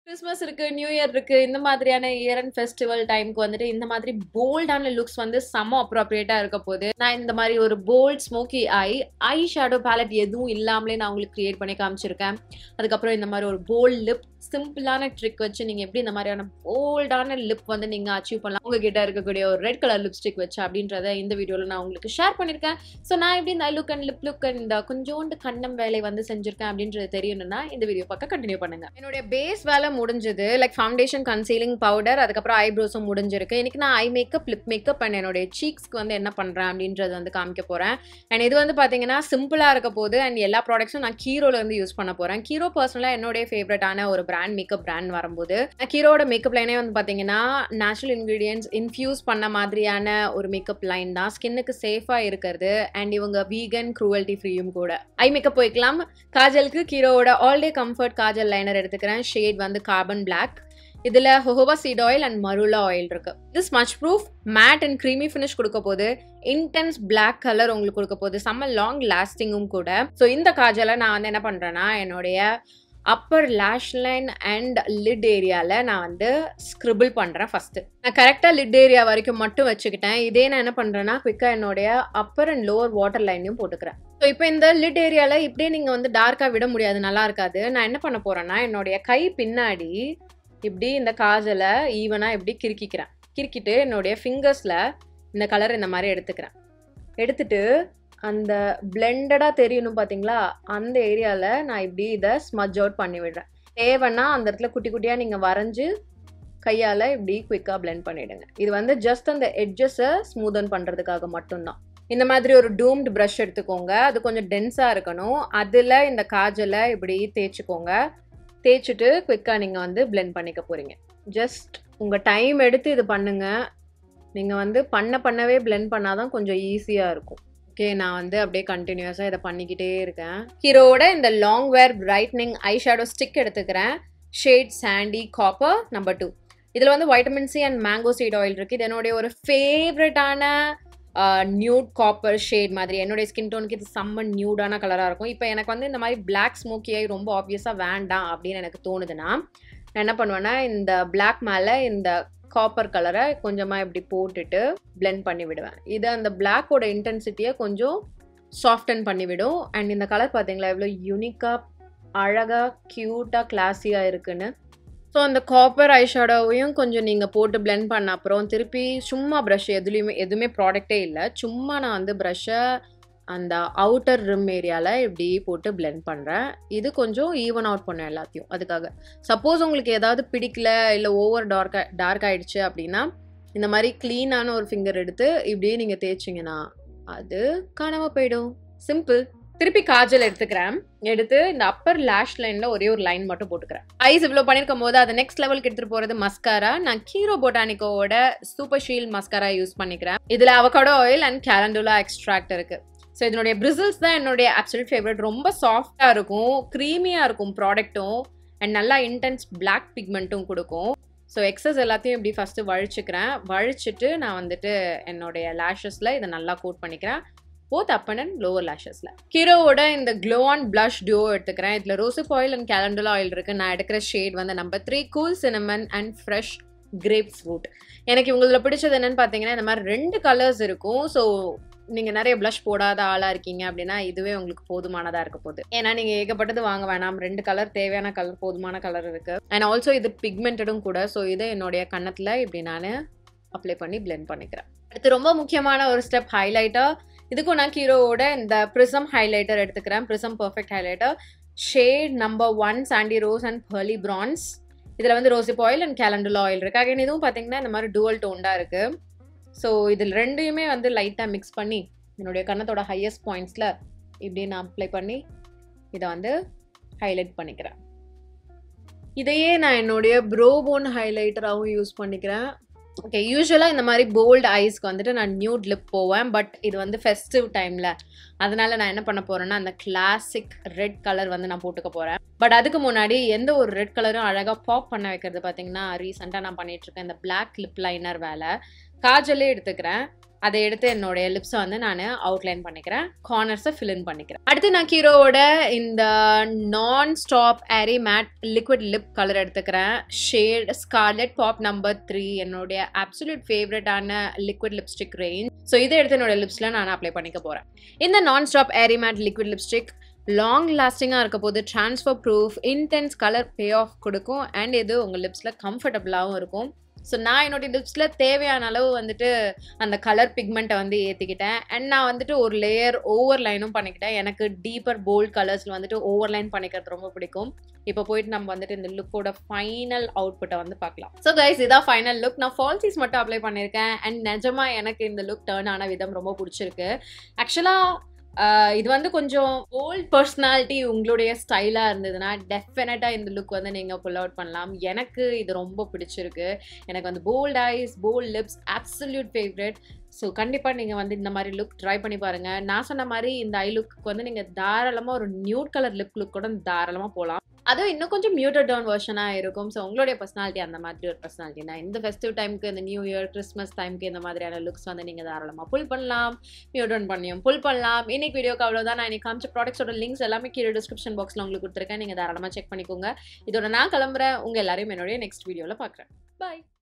Christmas இருக்கு new year இருக்கு இந்த மாதிரியான இயர் அண்ட் ஃபெஸ்டிவல் டைம்க்கு வந்துட்டு இந்த மாதிரி போல்டான லுக்ஸ் வந்து செம்ம அப்ரோப்ரியேட்டா இருக்க போகுது நான் இந்த மாதிரி ஒரு bold smoky eye eye shadow palette எதுவும் இல்லாமலே நான் உங்களுக்கு கிரியேட் பண்ணி காமிச்சிருக்கேன் அதுக்கப்புறம் இந்த மாதிரி ஒரு போல்ட் லிப் சிம்பிளான ட்ரிக் வச்சு நீங்க எப்படி இந்த மாதிரியான போல்டான லிப் வந்து நீங்க அச்சீவ் பண்ணலாம் உங்ககிட்ட இருக்கக்கூடிய ஒரு ரெட் கலர் லிப்ஸ்டிக் வச்சு அப்படின்றத இந்த வீடியோல நான் உங்களுக்கு ஷேர் பண்ணிருக்கேன் ஸோ நான் எப்படி இந்த eye look and lip look and கொஞ்சோண்டு கண்ணம் வேலை வந்து செஞ்சிருக்கேன் அப்படின்றது தெரியணும்னா இந்த வீடியோ பக்கம் கண்டினியூ பண்ணுங்க என்னுடைய பேஸ் வேலை முடிஞ்சது லைக் ஃபவுண்டேஷன் கன்சீலிங் பவுடர் அதுக்கப்புறம் ஐப்ரோஸும் முடிஞ்சிருக்கு இன்னைக்கு நான் eye makeup lip makeup and என்னுடைய சீக்ஸ்க்கு வந்து என்ன பண்றேன் அப்படின்றது வந்து காமிக்க போறேன் அண்ட் இது வந்து பாத்தீங்கன்னா சிம்பிளா இருக்க போது அண்ட் எல்லா ப்ராடக்ட்ஸும் நான் கீரோல இருந்து யூஸ் பண்ண போறேன் கீரோ பர்சனலா என்னுடைய ஃபேவரட்டான ஒரு பிராண்ட் மேக்கப் பிராண்ட் வரும்போது கீரோட மேக்கப் லைனே வந்து பாத்தீங்கன்னா நேச்சுரல் இன்கிரீடியன்ஸ் இன்ஃபியூஸ் பண்ண மாதிரியான ஒரு மேக்கப் லைன் தான் ஸ்கின்னுக்கு சேஃபா இருக்கிறது அண்ட் இவங்க வீகன் க்ரூவல்ட்டி ஃப்ரீயும் கூட ஐ மேக்கப் போய்க்கலாம் காஜலுக்கு கீரோவோட all day comfort kajal liner எடுத்துக்கிறேன் ஷேட் வந்து கார்பன் பிளாக் இதுல ஹோஹோவா seed oil and marula oil இருக்கு இது smudge proof matte and creamy finish கொடுக்க போது இன்டென்ஸ் பிளாக் கலர் உங்களுக்கு கொடுக்க போகுது செம்ம லாங் லாஸ்டிங்கும் கூட ஸோ இந்த காஜலை நான் வந்து என்ன பண்றேன்னா என்னுடைய upper lash line and lid ஏரியாவில் நான் வந்து ஸ்க்ரிபிள் பண்ணுறேன் ஃபஸ்ட்டு நான் கரெக்டாக லிட் ஏரியா வரைக்கும் மட்டும் வச்சுக்கிட்டேன் இதே நான் என்ன பண்ணுறேன்னா குவிக்காக என்னுடைய அப்பர் அண்ட் லோவர் வாட்டர் லைனையும் போட்டுக்கிறேன் ஸோ இப்போ இந்த லிட் ஏரியாவில் இப்படியே நீங்கள் வந்து டார்க்காக விட முடியாது நல்லா இருக்காது நான் என்ன பண்ண போகிறேன்னா என்னுடைய கை பின்னாடி இப்படி இந்த காஜலை ஈவனாக இப்படி கிறுக்கிக்கிறேன் கிறுக்கிட்டு என்னுடைய ஃபிங்கர்ஸில் இந்த கலர் இந்த மாதிரி எடுத்துக்கிறேன் எடுத்துட்டு அந்த பிளெண்டடாக தெரியணும் பார்த்தீங்களா அந்த ஏரியாவில் நான் இப்படி இதை ஸ்மஜ் அவுட் பண்ணி விடுறேன் தேவைன்னா அந்த இடத்துல குட்டி குட்டியாக நீங்கள் வரைஞ்சி கையால் இப்படி குயிக்காக பிளெண்ட் பண்ணிவிடுங்க இது வந்து ஜஸ்ட் அந்த எட்ஜஸை ஸ்மூதன் பண்ணுறதுக்காக மட்டும்தான் இந்த மாதிரி ஒரு டூம்டு ப்ரஷ் எடுத்துக்கோங்க அது கொஞ்சம் டென்ஸாக இருக்கணும் அதில் இந்த காஜலை இப்படி தேய்ச்சிக்கோங்க தேய்ச்சிட்டு குயிக்காக நீங்கள் வந்து பிளெண்ட் பண்ணிக்க போகிறீங்க ஜஸ்ட் உங்கள் டைம் எடுத்து இது பண்ணுங்கள் நீங்கள் வந்து பண்ண பண்ணவே பிளெண்ட் பண்ணாதான் கொஞ்சம் ஈஸியாக இருக்கும் ஓகே நான் வந்து அப்படியே கண்டினியூஸாக இதை பண்ணிக்கிட்டே இருக்கேன் ஹீரோட இந்த long wear brightening eye shadow stick எடுத்துக்கிறேன் shade sandy copper number two இதில் வந்து vitamin C and mango seed oil இருக்குது இது என்னுடைய ஒரு ஃபேவரட்டான நியூட் காப்பர் ஷேட் மாதிரி என்னுடைய ஸ்கின் டோனுக்கு இது செம்ம நியூடான கலராக இருக்கும் இப்போ எனக்கு வந்து இந்த மாதிரி பிளாக் ஸ்மோக்கி ஆகி ரொம்ப ஆப்வியஸாக வேண்டாம் அப்படின்னு எனக்கு தோணுதுன்னா நான் என்ன பண்ணுவேன்னா இந்த பிளாக் மேலே இந்த காப்பர் கலரை கொஞ்சமாக இப்படி போட்டுட்டு பிளெண்ட் பண்ணி விடுவேன் இது அந்த பிளாக்கோட இன்டென்சிட்டியை கொஞ்சம் சாஃப்டன் பண்ணிவிடும் அண்ட் இந்த கலர் பார்த்தீங்களா எவ்வளோ யூனிக்காக அழகாக க்யூட்டாக கிளாஸியாக இருக்குன்னு ஸோ அந்த காப்பர் ஐஷேடோவையும் கொஞ்சம் நீங்கள் போட்டு பிளெண்ட் பண்ண அப்புறம் திருப்பி சும்மா ப்ரஷ் எதுலேயுமே எதுவுமே ப்ராடக்டே இல்லை சும்மா நான் வந்து ப்ரஷ்ஷை அந்த அவுட்டர் ரிம் ஏரியாவில் இப்படி போட்டு பிளெண்ட் பண்ணுறேன் இது கொஞ்சம் ஈவன் அவுட் பண்ணேன் எல்லாத்தையும் அதுக்காக சப்போஸ் உங்களுக்கு ஏதாவது பிடிக்கல இல்லை ஓவர் டார்க் டார்க் ஆயிடுச்சு அப்படின்னா இந்த மாதிரி க்ளீனான ஒரு ஃபிங்கர் எடுத்து இப்படியே நீங்கள் தேய்ச்சிங்கன்னா அது காணாமல் போயிடும் சிம்பிள் திருப்பி காஜல் எடுத்துக்கிறேன் எடுத்து இந்த அப்பர் லேஷ் லைனில் ஒரே ஒரு லைன் மட்டும் போட்டுக்கிறேன் ஐஸ் இவ்வளோ பண்ணியிருக்கும் போது அதை நெக்ஸ்ட் லெவலுக்கு எடுத்துகிட்டு போகிறது மஸ்காரா நான் கீரோ பொட்டானிக்கோட சூப்பர் ஷீல் மஸ்காரா யூஸ் பண்ணிக்கிறேன் இதில் avocado oil and calendula extract இருக்குது ஸோ இதனுடைய பிரிசில்ஸ் தான் என்னுடைய அப்சல்யூட் ஃபேவரட் ரொம்ப சாஃப்டாக இருக்கும் க்ரீமியாக இருக்கும் ப்ராடக்ட்டும் அண்ட் நல்லா இன்டென்ஸ் பிளாக் பிக்மெண்ட்டும் கொடுக்கும் ஸோ எக்ஸஸ் எல்லாத்தையும் இப்படி ஃபஸ்ட்டு வழிச்சுக்கிறேன் வழிச்சிட்டு நான் வந்துட்டு என்னுடைய லேஷஸில் இதை நல்லா கோட் பண்ணிக்கிறேன் போத் அப்பன் அண்ட் லோவர் லேஷஸில் ஹீரோவோட இந்த க்ளோ ஆன் ப்ளஷ் டியோ எடுத்துக்கிறேன் இதில் rosehip oil and calendula oil இருக்குது நான் எடுக்கிற ஷேட் வந்து number three cool cinnamon and fresh grapefruit எனக்கு இவங்களில் பிடிச்சது என்னன்னு பார்த்தீங்கன்னா இந்த மாதிரி ரெண்டு கலர்ஸ் இருக்கும் ஸோ நீங்கள் நிறைய ப்ளஷ் போடாத ஆளாக இருக்கீங்க அப்படின்னா இதுவே உங்களுக்கு போதுமானதாக இருக்க போகுது ஏன்னா நீங்கள் ஏகப்பட்டது வாங்க வேணாம் ரெண்டு கலர் தேவையான கலர் போதுமான கலர் இருக்குது அண்ட் ஆல்சோ இது பிக்மெண்டடும் கூட ஸோ இதை என்னுடைய கன்னத்தில் இப்படி நான் அப்ளை பண்ணி பிளெண்ட் பண்ணிக்கிறேன் அடுத்து ரொம்ப முக்கியமான ஒரு ஸ்டெப் ஹைலைட்டர் இதுக்கும் நான் ஹீரோவோட இந்த ப்ரிசம் ஹைலைட்டர் எடுத்துக்கிறேன் prism perfect highlighter shade number one sandy rose and pearly bronze இதில் வந்து rosehip oil and calendula oil இருக்குது அகைன் இதுவும் பார்த்தீங்கன்னா இந்த மாதிரி டூவல் டோண்டாக இருக்குது ஸோ இதில் ரெண்டையுமே வந்து லைட்டாக மிக்ஸ் பண்ணி என்னுடைய கன்னத்தோட ஹையஸ்ட் பாயிண்ட்ஸில் இப்படி நான் அப்ளை பண்ணி இதை வந்து ஹைலைட் பண்ணிக்கிறேன் இதையே நான் என்னுடைய ப்ரோபோன் ஹைலைட்டராகவும் யூஸ் பண்ணிக்கிறேன் ஓகே யூஸ்வலாக இந்த மாதிரி போல்டு ஐஸ்க்கு வந்துட்டு நான் நியூட் லிப் போவேன் பட் இது வந்து ஃபெஸ்டிவ் டைமில் அதனால நான் என்ன பண்ண போகிறேன்னா அந்த கிளாசிக் ரெட் கலர் வந்து நான் போட்டுக்க போகிறேன் பட் அதுக்கு முன்னாடி எந்த ஒரு ரெட் கலரும் அழகாக பாப் பண்ண வைக்கிறது பார்த்தீங்கன்னா ரீசெண்டாக நான் பண்ணிகிட்ருக்கேன் இந்த பிளாக் லிப் லைனர் வேலை காஜலே எடுத்துக்கிறேன் அதை எடுத்து என்னுடைய லிப்ஸை வந்து நான் அவுட்லைன் பண்ணிக்கிறேன் கார்னர்ஸை ஃபில் இன் பண்ணிக்கிறேன் அடுத்து நான் கீரோவோட இந்த non stop airy matte liquid lip colour எடுத்துக்கிறேன் shade scarlet pop number three என்னுடைய அப்சல்யூட் ஃபேவரட்டான லிக்விட் லிப்ஸ்டிக் ரேஞ்ச் ஸோ இதை எடுத்து என்னோட லிப்ஸில் நான் அப்ளை பண்ணிக்க போகிறேன் இந்த non stop airy matte liquid lipstick long லாஸ்டிங்காக இருக்க போது transfer proof intense colour pay off கொடுக்கும் அண்ட் இது உங்கள் லிப்ஸில் கம்ஃபர்டபுளாகவும் இருக்கும் ஸோ நான் என்னுடைய லிப்ஸில் தேவையான அளவு வந்துட்டு அந்த கலர் பிக்மெண்ட்டை வந்து ஏற்றிக்கிட்டேன் அண்ட் நான் வந்துட்டு ஒரு லேயர் ஓவர் லைனும் பண்ணிக்கிட்டேன் எனக்கு டீப்பர் போல்ட் கலர்ஸில் வந்துட்டு ஓவர் லைன் பண்ணிக்கிறது ரொம்ப பிடிக்கும் இப்போ போயிட்டு நம்ம வந்துட்டு இந்த லுக்கோட ஃபைனல் அவுட்புட்டை வந்து பார்க்கலாம் ஸோ கைஸ் இதான் ஃபைனல் லுக் நான் ஃபால்சிஸ் மட்டும் அப்ளை பண்ணியிருக்கேன் அண்ட் நிஜமாக எனக்கு இந்த லுக் டேர்ன் ஆன விதம் ரொம்ப பிடிச்சிருக்கு ஆக்சுவலாக ஆஹ் இது வந்து கொஞ்சம் ஓல்ட் பர்சனாலிட்டி உங்களுடைய ஸ்டைலாக இருந்ததுன்னா டெஃபினட்டாக இந்த லுக் வந்து நீங்கள் புல் அவுட் பண்ணலாம் எனக்கு இது ரொம்ப பிடிச்சிருக்கு எனக்கு வந்து bold eyes bold lips absolute favourite so கண்டிப்பாக நீங்கள் வந்து இந்த மாதிரி லுக் ட்ரை பண்ணி பாருங்கள் நான் சொன்ன மாதிரி இந்த ஐ லுக்கு வந்து நீங்கள் தாராளமாக ஒரு நியூட் கலர் லிப் லுக் கூட தாராளமாக போகலாம் அதுவும் இன்னும் கொஞ்சம் மியூட்டட் டவுன் வெர்ஷனாக இருக்கும் ஸோ உங்களுடைய பர்சனாலிட்டி அந்த மாதிரி ஒரு பர்சனாலிட்டி நான் இந்த ஃபெஸ்டிவ் டைமுக்கு இந்த நியூ இயர் கிறிஸ்மஸ் டைமுக்கு இந்த மாதிரியான லுக்ஸ் வந்து நீங்கள் தாராளமாக புல் பண்ணலாம் மியூட் டவுன் பண்ணியும் புல் பண்ணலாம் இன்னைக்கு வீடியோக்கு அவ்வளோதான் நான் இன்னைக்கு காமிச்ச ப்ராடக்ட்ஸோட லிங்க்ஸ் எல்லாமே கீழே டிஸ்கிரிப்ஷன் பாக்ஸில் உங்களுக்கு கொடுத்துருக்கேன் நீங்கள் தாராளமாக செக் பண்ணிக்கோங்க இதோட நான் கிளம்புறேன் உங்கள் எல்லாரையும் என்னுடைய நெக்ஸ்ட் வீடியோவில் பார்க்குறேன் பாய்